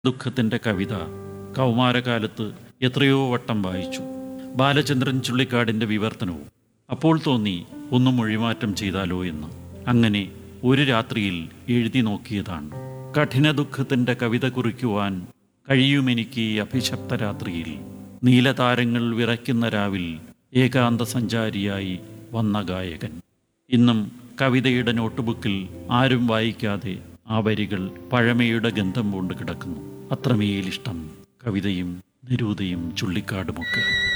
ദുഃഖത്തിൻ്റെ കവിത കൗമാരകാലത്ത് എത്രയോ വട്ടം വായിച്ചു ബാലചന്ദ്രൻ ചുള്ളിക്കാടിൻ്റെ വിവർത്തനവും അപ്പോൾ തോന്നി ഒന്ന് മൊഴിമാറ്റം ചെയ്താലോ എന്ന് അങ്ങനെ ഒരു രാത്രിയിൽ എഴുതി നോക്കിയതാണ് കഠിന ദുഃഖത്തിൻ്റെ കവിത കുറിക്കുവാൻ കഴിയുമെനിക്ക് ഈ അഭിശപ്ത രാത്രിയിൽ നീലതാരങ്ങൾ വിറയ്ക്കുന്ന രാവിൽ ഏകാന്ത സഞ്ചാരിയായി വന്ന ഗായകൻ ഇന്നും കവിതയുടെ നോട്ട്ബുക്കിൽ ആരും വായിക്കാതെ ആ വരികൾ പഴമയുടെ ഗന്ധം കൊണ്ട് കിടക്കുന്നു അത്രമേലിഷ്ടം കവിതയും നിരൂതയും ചുള്ളിക്കാടുമൊക്കെ